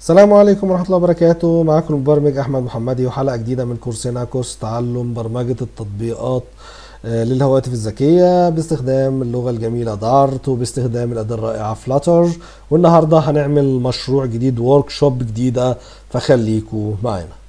السلام عليكم ورحمة الله وبركاته معاكم المبرمج أحمد محمدي وحلقة جديدة من كورسنا كورس تعلم برمجة التطبيقات آه، للهواتف الذكية باستخدام اللغة الجميلة دارت وباستخدام الأداة الرائعة فلاتر والنهاردة هنعمل مشروع جديد ورك شوب جديدة فخليكوا معانا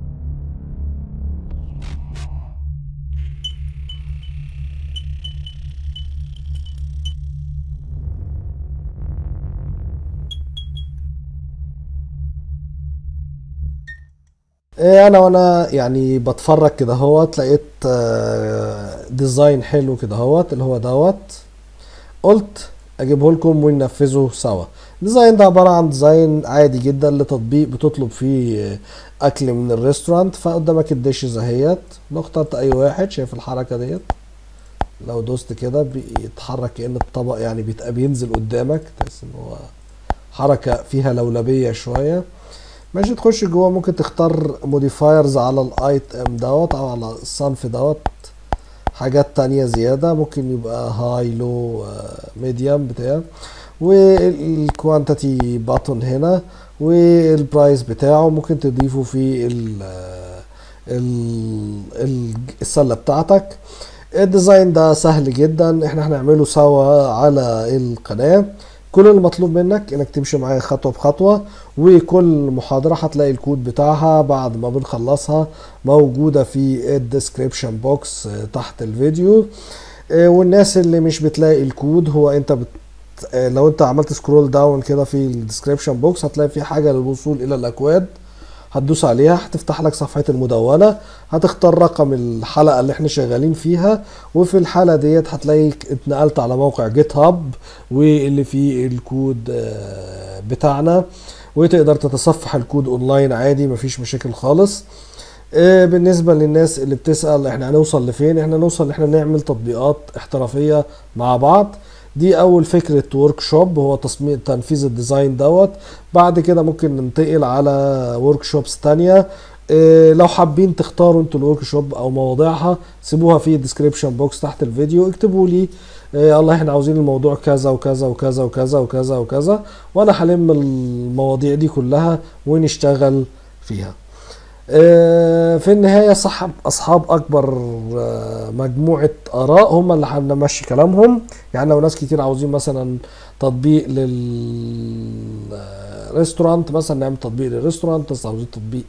إيه انا وانا يعني بتفرج كده اهوت لقيت آه، ديزاين حلو كده اهوت اللي هو دوت قلت اجيبه لكم وننفذه سوا الديزاين ده عبارة عن ديزاين عادي جدا لتطبيق بتطلب فيه اكل من الريستورانت فقدامك الديشز اهيت لو اخترت اي واحد شايف الحركة ديت لو دوست كده بيتحرك كأن الطبق يعني بيتبقى بينزل قدامك تحس ان هو حركة فيها لولبية شوية ماشي تخش جوه ممكن تختار موديفايرز على الايتم دوت او على الصنف دوت حاجات تانية زيادة ممكن يبقى هاي لو ميديوم بتاع والكوانتيتي باتون هنا والبرايس بتاعه ممكن تضيفه في ال ال السلة بتاعتك الديزاين ده سهل جدا احنا هنعمله سوا على القناة كل المطلوب منك انك تمشي معايا خطوه بخطوه وكل محاضره هتلاقي الكود بتاعها بعد ما بنخلصها موجوده في الديسكريبشن بوكس تحت الفيديو والناس اللي مش بتلاقي الكود هو انت بت لو انت عملت سكرول داون كده في الديسكريبشن بوكس هتلاقي في حاجه للوصول الى الاكواد هتدوس عليها هتفتح لك صفحة المدونة هتختار رقم الحلقة اللي احنا شغالين فيها وفي الحالة ديت هتلاقي اتنقلت على موقع جيت هاب واللي فيه الكود بتاعنا وتقدر تتصفح الكود اونلاين عادي مفيش مشاكل خالص بالنسبة للناس اللي بتسأل احنا هنوصل لفين احنا نوصل احنا نعمل تطبيقات احترافية مع بعض دي اول فكرة ورك شوب هو تصميم تنفيذ الديزاين دوت بعد كده ممكن ننتقل على ورك شوبس تانية إيه لو حابين تختاروا انتوا الورك شوب او مواضيعها سيبوها في الديسكريبشن بوكس تحت الفيديو اكتبوا لي إيه الله احنا عاوزين الموضوع كذا وكذا وكذا وكذا وكذا وكذا وانا هلم المواضيع دي كلها ونشتغل فيها في النهاية صاحب أصحاب أكبر مجموعة آراء هم اللي هنمشي كلامهم يعني لو ناس كتير عاوزين مثلا تطبيق للريستورانت مثلا نعمل تطبيق للريستورانت ناس عاوزين تطبيق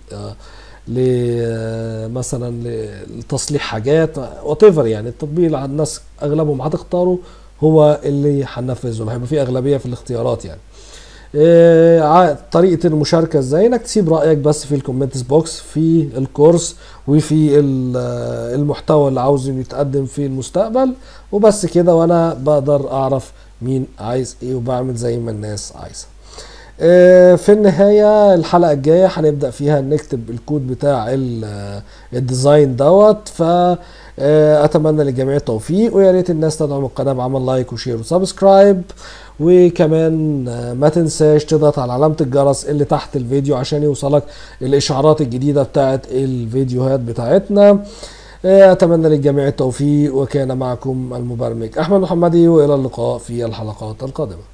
ل مثلا لتصليح حاجات وات يعني التطبيق اللي الناس أغلبهم هتختاره هو اللي هننفذه هيبقى فيه أغلبية في الاختيارات يعني إيه طريقة المشاركة ازاي انك تسيب رأيك بس في الكومنتس بوكس في الكورس وفي المحتوى اللي عاوز يتقدم في المستقبل وبس كده وانا بقدر اعرف مين عايز ايه وبعمل زي ما الناس عايزة إيه في النهاية الحلقة الجاية هنبدأ فيها نكتب الكود بتاع الديزاين دوت ف اتمنى للجميع التوفيق ويا ريت الناس تدعم القناه بعمل لايك وشير وسبسكرايب وكمان ما تنساش تضغط على علامه الجرس اللي تحت الفيديو عشان يوصلك الاشعارات الجديده بتاعت الفيديوهات بتاعتنا اتمنى للجميع التوفيق وكان معكم المبرمج احمد محمدي والى اللقاء في الحلقات القادمه